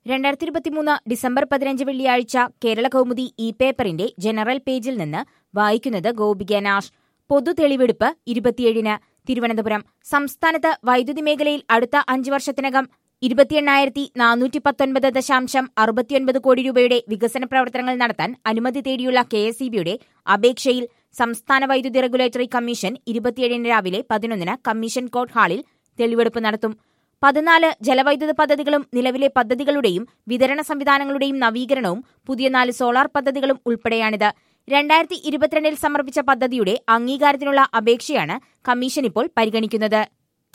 രണ്ടായിരത്തി ഇരുപത്തിമൂന്ന് ഡിസംബർ പതിനഞ്ച് വെള്ളിയാഴ്ച കേരള കൗമുദി ഇ പേപ്പറിന്റെ ജനറൽ പേജിൽ നിന്ന് വായിക്കുന്നത് ഗോപിക നാഷ് പൊതു തെളിവെടുപ്പ് ഇരുപത്തിയേഴിന് തിരുവനന്തപുരം സംസ്ഥാനത്ത് വൈദ്യുതി മേഖലയിൽ അടുത്ത അഞ്ച് വർഷത്തിനകം ഇരുപത്തിയെണ്ണായിരത്തി നാനൂറ്റി പത്തൊൻപത് ദശാംശം അറുപത്തിയൊൻപത് കോടി രൂപയുടെ വികസന പ്രവർത്തനങ്ങൾ നടത്താൻ അനുമതി തേടിയുള്ള കെ എസ് ബിയുടെ അപേക്ഷയിൽ സംസ്ഥാന വൈദ്യുതി റെഗുലേറ്ററി കമ്മീഷൻ ഇരുപത്തിയേഴിന് രാവിലെ പതിനൊന്നിന് കമ്മീഷൻ കോർട്ട് ഹാളിൽ തെളിവെടുപ്പ് നടത്തും പതിനാല് ജലവൈദ്യുത പദ്ധതികളും നിലവിലെ പദ്ധതികളുടെയും വിതരണ സംവിധാനങ്ങളുടെയും നവീകരണവും പുതിയ നാല് സോളാർ പദ്ധതികളും ഉൾപ്പെടെയാണിത് രണ്ടായിരത്തി ഇരുപത്തിരണ്ടിൽ സമർപ്പിച്ച പദ്ധതിയുടെ അംഗീകാരത്തിനുള്ള അപേക്ഷയാണ് കമ്മീഷൻ ഇപ്പോൾ പരിഗണിക്കുന്നത്